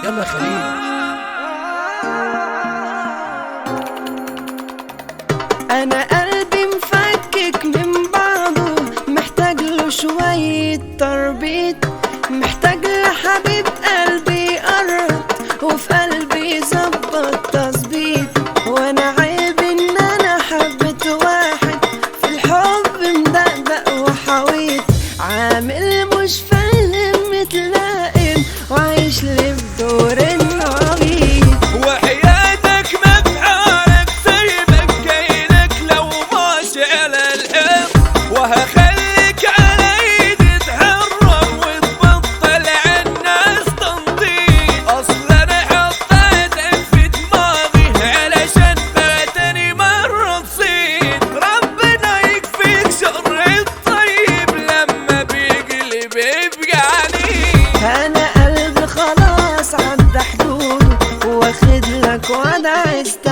يلا خليل انا قلبي مفكك من بعضه محتاج له شوية تربيط محتاج لحبيب قلبي يقرب وفي قلبي يظبط تظبيط وانا عيب ان انا حبيت واحد في الحب مدقدق وحويط عامل مش فاهم متلائم وعايش لي بدور النغيط وحياتك ما بحالك سايبك كاينك لو ماشي على الحب وهخليك على ايدي تحرم وتبطل عالناس تنطيط اصلا انا حطيتك في دماغي علشان فاتني مرة نسيت ربنا يكفيك شر الطيب لما بيقلب يبقى عنيد انا قلبي خلاص عدى حدوده واخد لك وضع